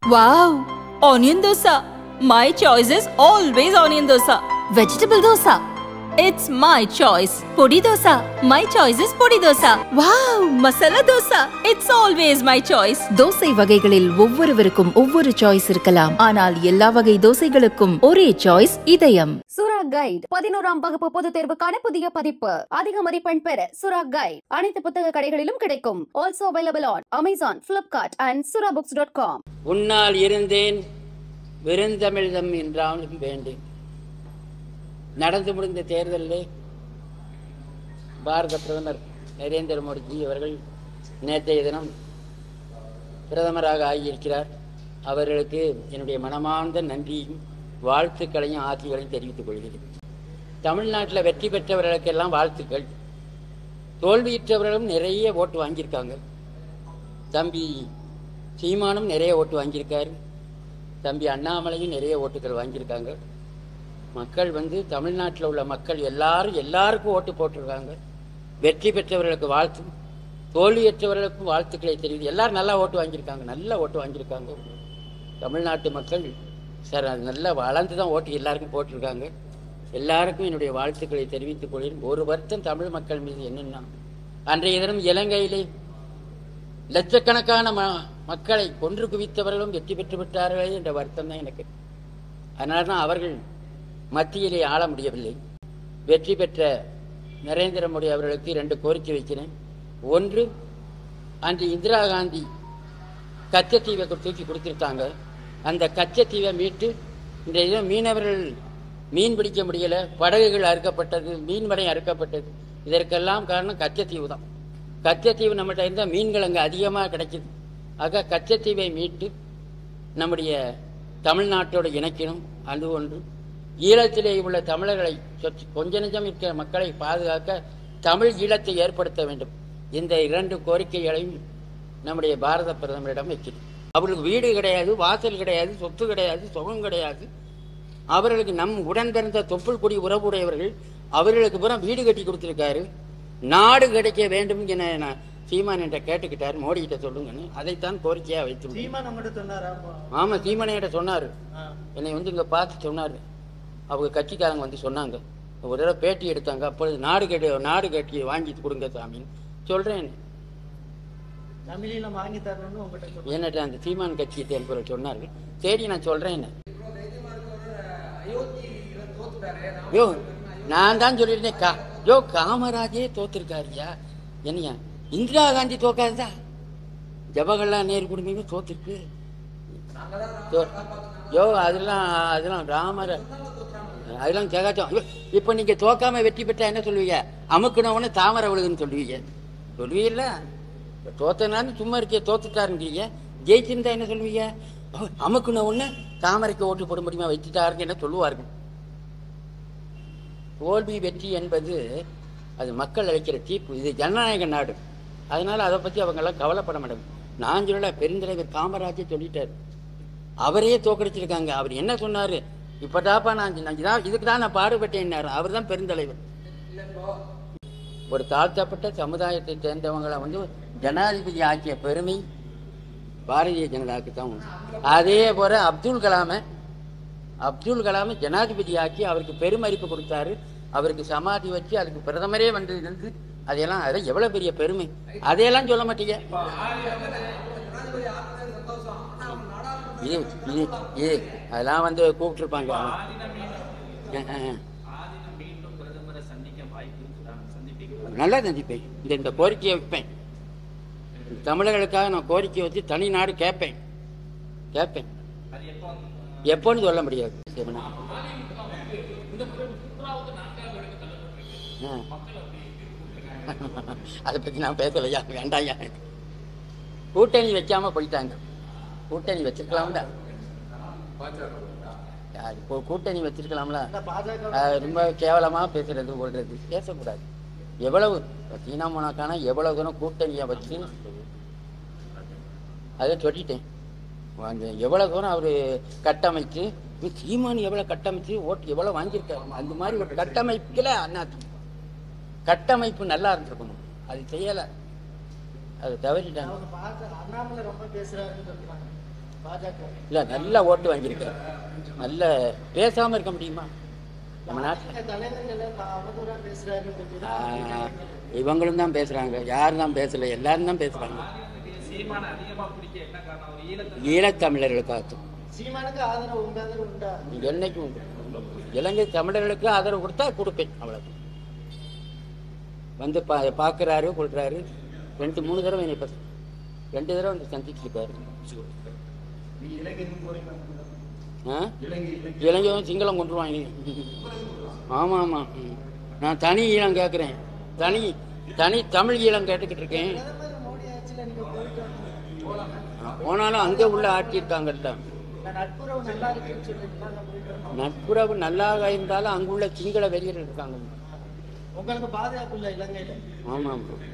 Wow! Onion dosa. My choice is always onion dosa. Vegetable dosa. It's my choice. Podi dosa. My choice is podi dosa. Wow! Masala dosa. It's always my choice. Dosa வகைகளில் ஒவ்வொருவருக்கும் ஒவ்வொரு choice இருக்கலாம் ஆனால் எல்லா வகை தோசைகளுக்கும் ஒரே choice இதயம் சுரா கைட் பதினோராம் வகுப்பு பொதுத் தேர்வுக்கான புதிய பதிப்பு அதிக மதிப்பெண் பெற சுரா கைட் அனைத்து புத்தக கடைகளிலும் கிடைக்கும் also available on Amazon Flipkart and Sura books dot com உன்னால் இருந்தேன் வெறுந்தமிழ்தம் என்றாலும் வேண்டேன் நடந்து முடிந்த தேர்தலில் பாரத பிரதமர் நரேந்திர மோடிஜி அவர்கள் நேற்றைய தினம் பிரதமராக ஆகியிருக்கிறார் அவர்களுக்கு என்னுடைய மனமார்ந்த நன்றியும் வாழ்த்துக்களையும் ஆசிகளையும் தெரிவித்துக் கொள்கிறேன் தமிழ்நாட்டில் வெற்றி பெற்றவர்களுக்கெல்லாம் வாழ்த்துக்கள் தோல்வியுற்றவர்களும் நிறைய ஓட்டு வாங்கியிருக்காங்க தம்பி சீமானும் நிறைய ஓட்டு வாங்கியிருக்காரு தம்பி அண்ணாமலையும் நிறைய ஓட்டுகள் வாங்கியிருக்காங்க மக்கள் வந்து தமிழ்நாட்டில் உள்ள மக்கள் எல்லாரும் எல்லாருக்கும் ஓட்டு போட்டிருக்காங்க வெற்றி பெற்றவர்களுக்கு வாழ்த்தும் தோல்வியற்றவர்களுக்கும் வாழ்த்துக்களை தெரிவித்து எல்லாரும் நல்லா ஓட்டு வாங்கியிருக்காங்க நல்ல ஓட்டு வாங்கியிருக்காங்க தமிழ்நாட்டு மக்கள் சார் அது நல்லா வளர்ந்து தான் ஓட்டு எல்லாருக்கும் போட்டிருக்காங்க எல்லாருக்கும் என்னுடைய வாழ்த்துக்களை தெரிவித்துக் கொள்கிறேன் ஒரு வருத்தம் தமிழ் மக்கள் மீது என்னென்னா அன்றைய தினம் இலங்கையிலே லட்சக்கணக்கான ம மக்களை கொன்று குவித்தவர்களும் வெற்றி பெற்று விட்டார்களே என்ற வருத்தம் தான் எனக்கு அதனால தான் அவர்கள் மத்தியிலே ஆள முடியவில்லை வெற்றி பெற்ற நரேந்திர மோடி அவர்களுக்கு ரெண்டு கோரிக்கை வைக்கிறேன் ஒன்று அன்று இந்திரா காந்தி கச்சத்தீவை தூக்கி கொடுத்துருக்காங்க அந்த கச்சத்தீவை மீட்டு இன்றைய தினம் மீனவர்கள் மீன் பிடிக்க முடியல படகுகள் அறுக்கப்பட்டது மீன்வடை அறுக்கப்பட்டது இதற்கெல்லாம் காரணம் கச்சத்தீவு தான் கச்சத்தீவு நம்மகிட்ட இருந்தால் மீன்கள் அங்கே அதிகமாக கிடைக்குது ஆக கச்சத்தீவை மீட்டு நம்முடைய தமிழ்நாட்டோடு இணைக்கணும் அது ஒன்று ஈழத்திலே உள்ள தமிழர்களை சொச்சு கொஞ்ச நெஞ்சம் இருக்கிற மக்களை பாதுகாக்க தமிழ் ஈழத்தை ஏற்படுத்த வேண்டும் இந்த இரண்டு கோரிக்கைகளையும் நம்முடைய பாரத பிரதமரிடம் வைக்கிறேன் அவர்களுக்கு வீடு கிடையாது வாசல் கிடையாது சொத்து கிடையாது சுகம் கிடையாது அவர்களுக்கு நம் உடன் பிறந்த தொப்புள் குடி உறவுடையவர்கள் அவர்களுக்கு பூரா வீடு கட்டி கொடுத்துருக்காரு நாடு கிடைக்க வேண்டும் என நான் சீமான் என்ற கேட்டுக்கிட்டார் மோடி கிட்ட சொல்லுங்கன்னு அதைத்தான் கோரிக்கையா வைத்து சீமான் உங்ககிட்ட சொன்னாரா ஆமா சீமானையிட்ட சொன்னாரு என்னை வந்து இங்க பார்த்து சொன்னாரு அவங்க கட்சிக்காரங்க வந்து சொன்னாங்க ஒரு தடவை பேட்டி எடுத்தாங்க அப்பொழுது நாடு கட்டி நாடு கட்டி வாங்கி கொடுங்க சாமின்னு சொல்றேன் தமிழில வாங்கி தரணும்னு உங்ககிட்ட சொன்னாரு என்னட்ட அந்த சீமான் கட்சி என்பவர் சொன்னார்கள் சரி நான் சொல்றேன் என்ன யோ நான் தான் சொல்லியிருந்தேன் கா யோ காமராஜே தோத்துருக்காருயா என்னையா இந்திரா காந்தி தோக்காதா ஜவஹர்லால் நேரு குடும்பமே தோத்துருக்கு தோ- யோ அதெல்லாம் அதெல்லாம் ராமர் அதெல்லாம் ஜெகாச்சம் இப்போ நீங்க தோக்காம வெற்றி பெற்றா என்ன சொல்லுவீங்க அமுக்குனவன தாமரை விழுகுன்னு சொல்லுவீங்க சொல்லுவீல்ல தோத்தனாலும் சும்மா இருக்கிய தோத்துட்டாருங்கிறீங்க ஜெயிச்சிருந்தா என்ன சொல்லுவீங்க அமுக்குன உடனே தாமரைக்கு ஓட்டு போட முடியுமா வச்சுட்டாருன்னு என்ன சொல்லுவார்கள் தோல்வி வெற்றி என்பது அது மக்கள் அளிக்கிற தீர்ப்பு இது ஜனநாயக நாடு அதனால அதை பத்தி அவங்க எல்லாம் கவலைப்பட மாட்டாங்க நான் சொல்லல பெருந்தலைவர் காமராஜே சொல்லிட்டாரு அவரே தோக்கடிச்சிருக்காங்க அவர் என்ன சொன்னாரு இப்பதாப்பா நான் நான் இதான் இதுக்கு தான் நான் பாடுபட்டேன் அவர் தான் பெருந்தலைவர் ஒரு தாழ்த்தப்பட்ட சமுதாயத்தை சேர்ந்தவங்களை வந்து ஜனாதிபதி ஆக்கிய பெருமை பாரதிய ஜனதாவுக்கு தான் உண்டு அதே போல அப்துல் கலாமை அப்துல் கலாமை ஜனாதிபதி ஆக்கி அவருக்கு பெருமதிப்பு கொடுத்தாரு அவருக்கு சமாதி வச்சு அதுக்கு பிரதமரே வந்து இருந்து அதையெல்லாம் அதை எவ்வளவு பெரிய பெருமை அதையெல்லாம் சொல்ல மாட்டீங்க இது இது இது அதெல்லாம் வந்து கூப்பிட்டுருப்பாங்க நல்லா சந்திப்பேன் இந்த இந்த கோரிக்கையை வைப்பேன் தமிழர்களுக்காக நான் கோரிக்கை வச்சு தனி நாடு கேட்பேன் கேட்பேன் எப்போன்னு சொல்ல முடியாது சிவனா. ஆ. அதை பத்தி நான் பேசலையா வேண்டாம்யா கூட்டணி வைக்காம போயிட்டாங்க கூட்டணி வச்சிருக்கலாம்ல யார் இப்போ கூட்டணி வச்சிருக்கலாம்ல அது ரொம்ப கேவலமா பேசுறது சொல்றது பேசக்கூடாது எவ்வளவு சீனா மோனாக்கான எவ்வளவு தூரம் கூட்டணியை வச்சு அதை சொல்லிட்டேன் அந்த எவ்வளவு தூரம் அவரு கட்டமைச்சு இது சீமான் எவ்வளவு கட்டமைச்சு ஓட்டு எவ்வளவு வாங்கியிருக்காரு அந்த மாதிரி ஒரு கட்டமைப்புல அண்ணா கட்டமைப்பு நல்லா இருந்திருக்கணும் அது செய்யல அது தவறிட்டாங்க அவங்க பார்த்து அண்ணாமலை ரொம்ப பேசுறாருன்னு சொல்றாங்க பாஜக இல்லை நல்லா ஓட்டு வாங்கியிருக்காரு நல்ல பேசாமல் இருக்க முடியுமா நம்ம நாட்டில் தலைவர்கள் அவதூறா பேசுறாரு ஆஹ், இவங்களும் தான் பேசுறாங்க யாரும் தான் பேசல எல்லாரும் தான் பேசுறாங்க ஈழத்தமிழர்களுக்காக சீமானுக்கு ஆதரவு உங்க ஆதரவு உண்டா என்னைக்கும் உண்டு. இலங்கை தமிழர்களுக்கு ஆதரவு கொடுத்தா கொடுப்பேன் அவ்வளவு வந்து பா பார்க்குறாரு கொடுக்குறாரு ரெண்டு மூணு தடவை என்னை பஸ் ரெண்டு தடவை வந்து சந்திச்சிருக்காரு ஆ இலங்கையும் சிங்களம் கொண்டுருவாங்க ஆமாம் ஆமாம் ம். நான் தனி ஈழம் கேட்குறேன் தனி தனி தமிழ் ஈழம் கேட்டுக்கிட்டு இருக்கேன் மோடி ஆட்சியில நீங்க போயிட்டு வந்தீங்க. போனாலும் அங்கே உள்ள ஆட்சி இருக்காங்கல்ல நான் நட்புறவு நல்லா இருக்குன்னு சொல்றீங்களா நான் போயிட்டு வந்தேன். நட்புறவு நல்லாக இருந்தாலும் அங்குள்ள சிங்கள வெறியர்கள் இருக்காங்க உங்களுக்கு பாதுகாப்பு இல்லை இலங்கையில ஆமாம்